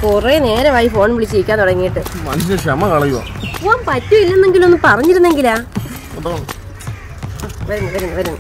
കൊറേ നേരമായി ഫോൺ വിളിച്ചിരിക്കാൻ തുടങ്ങിയിട്ട് മനുഷ്യ ക്ഷമ കളയുക പോവാൻ പറ്റൂല്ലെന്നെങ്കിലും ഒന്ന് പറഞ്ഞിരുന്നെങ്കിലാ വരുന്നു വരുന്നു വരുന്നു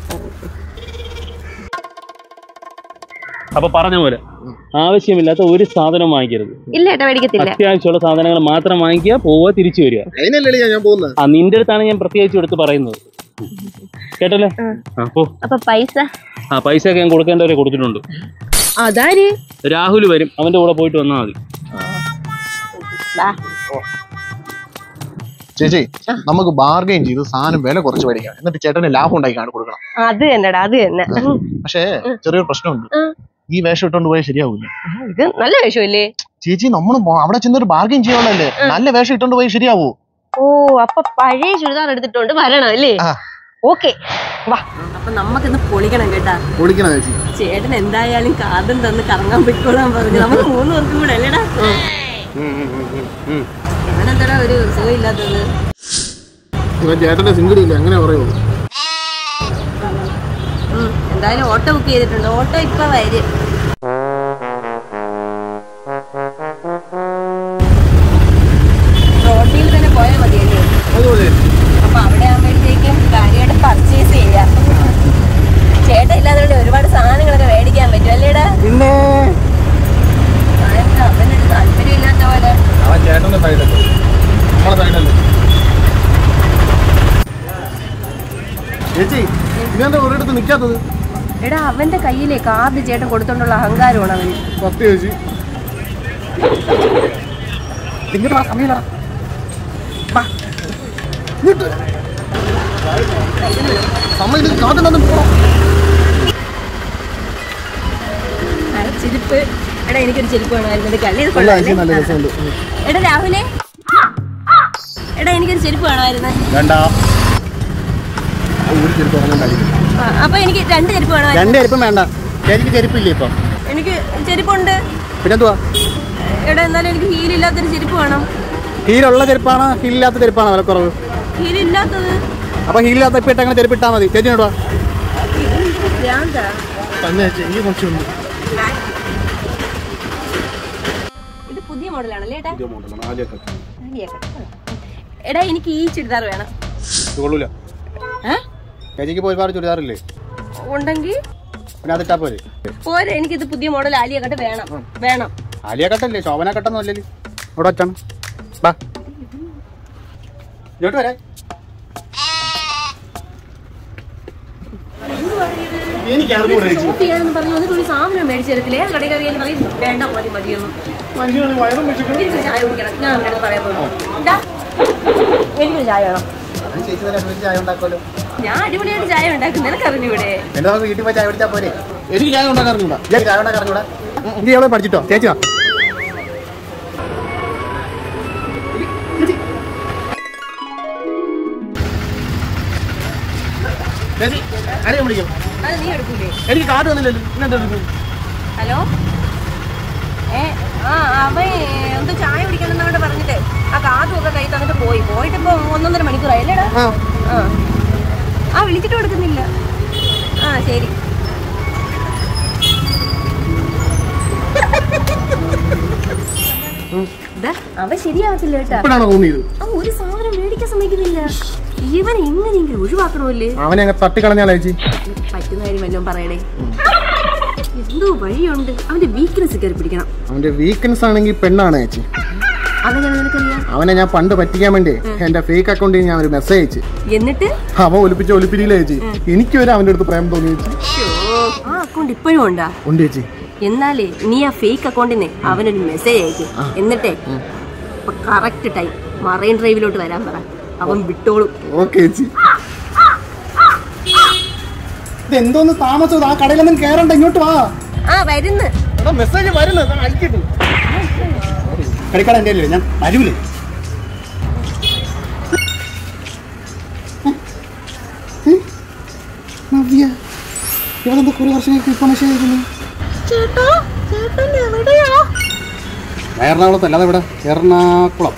അപ്പൊ പറഞ്ഞ പോലെ ആവശ്യമില്ലാത്ത ഒരു സാധനം വാങ്ങിക്കരുത് ഇല്ല ഏട്ടാ മേടിക്കത്തില്ല അത്യാവശ്യമുള്ള സാധനങ്ങൾ മാത്രം വാങ്ങിക്കുക പോവുക തിരിച്ചു വരിക അതിനല്ലേ ഞാൻ പോകുന്നത് ആ നിന്റെ അടുത്താണ് ഞാൻ പ്രത്യേകിച്ച് എടുത്ത് പറയുന്നത് കേട്ടല്ലേ ആ പോ അപ്പൊ പൈസ ആ പൈസ ഒക്കെ ഞാൻ കൊടുക്കേണ്ടവരെ കൊടുത്തിട്ടുണ്ട് അതാര് രാഹുൽ വരും അവന്റെ കൂടെ പോയിട്ട് വന്നാൽ മതി വാ. ചേച്ചി നമുക്ക് ബാർഗൈൻ ചെയ്ത് സാധനം വില കുറച്ച് മേടിക്കാം എന്നിട്ട് ചേട്ടന് ലാഭം ഉണ്ടാക്കി കാണി കൊടുക്കണം അത് തന്നെടാ അത് തന്നെ പക്ഷേ ചെറിയൊരു പ്രശ്നമുണ്ട് ഉം. ഈ വേഷം ഇട്ടോണ്ട് പോയാൽ ശരിയാവൂല ആ, ഇത് നല്ല വേഷമല്ലേ ചേച്ചി നമ്മൾ അവിടെ ചെന്നൊരു ബാർഗൈൻ ചെയ്യാനുള്ളല്ലേ നല്ല വേഷം ഇട്ടോണ്ട് പോയാൽ ശരിയാവൂ ഓ അപ്പൊ പഴയ ചുരിദാർ എടുത്തിട്ടുണ്ട് വരണം അല്ലേ ആ. ഓക്കെ വാ അപ്പൊ നമുക്കിന്ന് പൊളിക്കണം കേട്ടാ പൊളിക്കണം ചേച്ചി ചേട്ടൻ എന്തായാലും കാർഡും തന്ന് കറങ്ങാൻ പോയിക്കോളാൻ പറഞ്ഞു നമുക്ക് മൂന്ന് പേർക്കും കൂടെ അല്ലേടാ ഞാനെന്താടാ ഒരു സുഖമില്ലാത്തത് ചേട്ടന്റെ സിംഗിൾ ഇല്ല അങ്ങനെ പറയുള്ളൂ ഉം, എന്തായാലും ഓട്ടോ ബുക്ക് ചെയ്തിട്ടുണ്ട് ഓട്ടോ ഇപ്പൊ വരും റോഡിൽ തന്നെ പോയാൽ മതിയല്ലേ അതുപോലെ അപ്പൊ അവിടെ ആകുമ്പോഴത്തേക്കും കാര്യമായിട്ട് പർച്ചേസ് ചെയ്യാം ചേട്ടൻ ഇല്ലാതെ ഒരുപാട് സാധനങ്ങളൊക്കെ മേടിക്കാൻ പറ്റും അല്ലേടാ പിന്നെ അതെന്താ അവനൊരു താല്പര്യം ഇല്ലാത്ത പോലെ അവൻ ചേട്ടന്റെ സൈഡല്ലേ നമ്മളെ സൈഡല്ലേ ചേച്ചി ഇതെന്താ ഒരിടത്ത് നിൽക്കാത്തത് എടാ അവന്റെ കയ്യിലെ കാർഡ് ചേട്ടൻ കൊടുത്തോണ്ടുള്ള അഹങ്കാരമാണ് അവന് സത്യം ചേച്ചി ഇങ്ങോട്ട് വാ സമയം സമയം കാത്തു വന്നിട്ട് പോണം ആ, ചെരുപ്പ് എടാ എനിക്കൊരു ചെരുപ്പ് വേണമായിരുന്നു ഇത് കല്ല് ഇത് നല്ല കൊള്ളാം ചേച്ചി നല്ല അല്ലേ? രസമുണ്ട് എടാ രാഹുലേ എടാ എനിക്കൊരു ചെരുപ്പ് വേണമായിരുന്നു വേണ്ട ഒരു ചെരുപ്പ് ഇറങ്ങാൻ കഴിയും ആ, അപ്പൊ എനിക്ക് രണ്ട് ചെരുപ്പ് വേണമായിരുന്നു രണ്ട് ചെരുപ്പും വേണ്ട ചേച്ചിക്ക് ചെരുപ്പില്ലേ ഇപ്പം എനിക്ക് ചെരുപ്പുണ്ട് പിന്നെന്തുവാ എടാ എന്നാലും എനിക്ക് ഹീലില്ലാത്തൊരു ചെരുപ്പ് വേണം ഹീലുള്ള ചെരുപ്പാണ് ഹീലില്ലാത്ത ചെരുപ്പാണ് വിലക്കുറവ് ഹീലില്ലാത്തത് അപ്പൊ ഹീലില്ലാത്ത ഇപ്പം ഇട്ടങ്ങനെ ചെരുപ്പ് ഇട്ടാൽ മതി ചേച്ചി ഇടുവാ ഭ്രാന്താ തന്നെ എനിക്ക് കുറച്ചുണ്ട് ഇത് പുതിയ മോഡലാണല്ലേ ഏട്ടാ ആലിയാക്കട്ട്. എടാ എനിക്ക് ഈ ചുരിദാർ വേണം കൊള്ളൂല ഏ? ചേച്ചിക്ക് പോയി ഒരുപാട് ചുരിദാറില്ലേ ഉണ്ടെങ്കിൽ പിന്നെ അതിട്ടാ പോരെ പോരെ എനിക്കിത് പുതിയ മോഡൽ ആലിയാക്കട്ട് വേണം വേണം ആലിയ കട്ടല്ലേ ശോഭന കട്ടൊന്നും അല്ലല്ലേ ഇവിടെ വച്ചാണ് ബാ ഇങ്ങോട്ട് വരാ എനിക്ക് അറിഞ്ഞൂടെ ചേച്ചി ഷോപ്പ് ചെയ്യാന്ന് പറഞ്ഞു എന്നിട്ട് ഒരു സാധനം മേടിച്ചു തരത്തില്ലേ ആ കടയിൽ കയറിയാലും പറയും വേണ്ട പോലെ മതിയൊന്നും മനുഷ്യന് വയറും വെച്ചിട്ട് എനിക്കൊരു ചായ കുടിക്കണം ഞാൻ അവരുടെ അടുത്ത് പറയാൻ പോകുന്നു ഇതാ, എനിക്കൊരു ചായ വേണം ചേച്ചി തന്നെ വീട്ടിൽ ചായ ഉണ്ടാക്കുമല്ലോ ഞാൻ അടിപൊളിയായിട്ട് ചായ ഉണ്ടാക്കും നിനക്ക് അറിഞ്ഞൂടെ എന്റെ നമുക്ക് വീട്ടിൽ പോയി ചായ പിടിച്ചാൽ പോരെ എനിക്ക് ചായ ഉണ്ടാക്കാൻ അറിഞ്ഞൂടാ ചേച്ചി ചായ ഉണ്ടാക്കാൻ അറിഞ്ഞൂടാ നീ എവിടെ പഠിച്ചിട്ടോ ചേച്ചി വാ ചേച്ചി ആരെയും വിളിക്കും അത് നീ എടുക്കൂലേ എനിക്ക് കാർഡ് തന്നില്ലല്ലോ ഇന്നെന്താ എടുക്കും ഹലോ ഏ ആ അവൻ എന്തോ ചായ കുടിക്കണമെന്നവിടെ പറഞ്ഞിട്ട് ആ കാതും ഒക്കെ കൈ തന്നിട്ട് പോയി പോയിട്ട് ഇപ്പൊ ഒന്നൊന്നര മണിക്കൂറായി അല്ലേടാ ആ ആ ആ വിളിച്ചിട്ട് കൊടുക്കുന്നില്ല ആ ശരി ദാ, അവൻ ശരിയാവത്തില്ല കേട്ടാ ഇപ്പോഴാണോ തോന്നിയത് ആ ഒരു സാധനം മേടിക്കാൻ സമ്മതിക്കുന്നില്ല ഇവൻ എങ്ങനെയെങ്കിലും ഒഴിവാക്കണമല്ലേ അവനെ അങ്ങ് തട്ടിക്കളഞ്ഞാലോ ചേച്ചി പറ്റുന്ന കാര്യം വല്ലതും പറയണേ എന്തോ വഴിയുണ്ട് അവന്റെ വീക്ക്നെസ് കയറി പിടിക്കണം അവന്റെ വീക്ക്നെസ് ആണെങ്കിൽ പെണ്ണാണ് ചേച്ചി അതെങ്ങനെ നിനക്കറിയാം അവനെ ഞാൻ പണ്ട് പറ്റിക്കാൻ വേണ്ടി എന്റെ ഫേക്ക് അക്കൗണ്ടിൽ ഞാൻ ഒരു മെസ്സേജ് അയച്ചു എന്നിട്ട് അവൻ ഒലിപ്പിച്ച ഒലിപ്പിരിയില്ല ചേച്ചി എനിക്ക് വരെ അവന്റെ അടുത്ത് പ്രേമം തോന്നി ചേച്ചി ആ അക്കൗണ്ട് ഇപ്പോഴും ഉണ്ടാ ഉണ്ട് ചേച്ചി എന്നാലേ നീ ആ ഫേക്ക് അക്കൗണ്ടിനെ അവനൊരു മെസ്സേജ് അയക്കും എന്നിട്ടേ കറക്റ്റ് ടൈം മറൈൻ ഡ്രൈവിലോട്ട് വരാൻ പറ അവൻ വിട്ടോളും ഓക്കെ ചേച്ചി ഇത് എന്തോന്ന് താമസം ആ കടയിലൊന്നും കേറണ്ട ഇങ്ങോട്ട് വാ ആ വരുന്ന് എടാ മെസ്സേജ് വരുന്നത് അയക്കിട്ടു കളിക്കട എൻ്റെ അല്ലേ ഞാൻ വരൂലേ നവ്യ ഇവളെന്താ കുറെ വർഷങ്ങൾക്ക് ഇപ്പൊ മെസ്സേജ് അയക്കുന്നു ഞാൻ എറണാകുളത്ത് അല്ലാതെ ഇവിടെ എറണാകുളം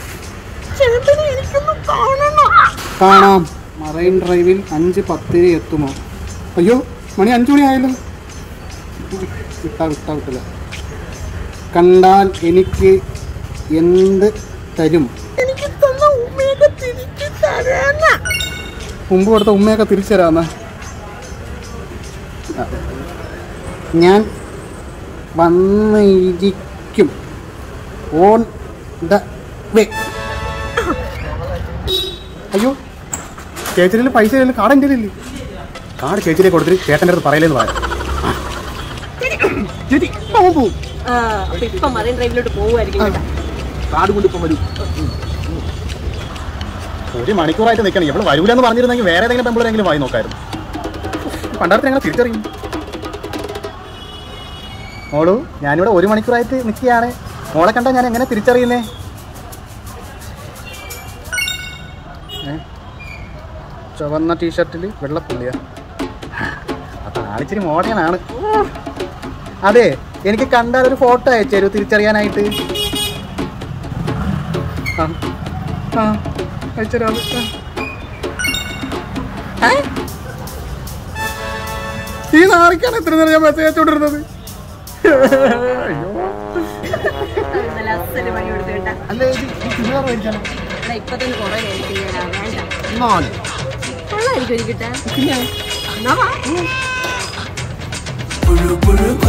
കാണാം മറൈൻ ഡ്രൈവിൽ അഞ്ച് പത്തിന് എത്തുമോ അയ്യോ മണി അഞ്ചു മണി ആയല്ലോ വിട്ടാ വിട്ടാ വിട്ടില്ല കണ്ടാൽ എനിക്ക് എന്ത് തരും എനിക്ക് തന്ന ഉമ്മയൊക്കെ തിരിച്ചു തരാന മുമ്പ് കൊടുത്ത ഉമ്മയൊക്കെ തിരിച്ചു തരാമെന്ന് ഞാൻ വന്നിരിക്കും ഓൺ ദ വേ അയ്യോ ചേച്ചിയിൽ പൈസ ഇല്ല കാർഡ് എൻ്റെ ഇല്ലേ കാർഡ് ചേച്ചിയിലേക്ക് കൊടുത്തിട്ട് ചേട്ടൻ്റെ അടുത്ത് പറയലെന്ന് പറയാം ചേച്ചി പോവും പോവും ആ അപ്പൊ ഇപ്പൊ മറൈൻ ഡ്രൈവിലോട്ട് പോവുമായിരിക്കും കേട്ടോ. കാർഡ് കൊണ്ട് ഇപ്പം വരൂ ഒരു മണിക്കൂറായിട്ട് നിൽക്കണം ഇവിടെ വരൂലെന്ന് പറഞ്ഞിരുന്നെങ്കിൽ വേറെ ഏതെങ്കിലും പെമ്പിളെങ്കിലും വായി നോക്കായിരുന്നു പണ്ടാരത്തെ ഞങ്ങൾ തിരിച്ചറിയും മോളു ഞാനിവിടെ ഒരു മണിക്കൂറായിട്ട് നിൽക്കുകയാണ് മോളെ കണ്ടാൽ ഞാൻ എങ്ങനെ തിരിച്ചറിയുന്നേ ഏ? ചുവന്ന ടീഷർട്ടിൽ വെള്ളപ്പുള്ളിയാ അപ്പൊ ആളിച്ചിരി മോഡേണാണ് അതെ എനിക്ക് കണ്ടാൽ ഒരു ഫോട്ടോ അയച്ചു തരൂ തിരിച്ചറിയാനായിട്ട് ആ ആ അയച്ചുതരാം ആ. ഏ? ഈ നാറിക്കാണ് എത്ര നേരം ഞാൻ മെസ്സേജ് അയച്ചുകൊണ്ടിരുന്നത് അയ്യോ അത് നല്ല അസല് പണി കൊടുത്തു കേട്ടാ അല്ല മേടിച്ചാലോ എടാ, ഇപ്പൊ തന്നെ കുറെ കഴിക്കുന്നേരാ വേണ്ട നാല് കൊള്ളായിരിക്കും ഒരു കിട്ടാൻ എന്നാ വാ പുഴു പുഴു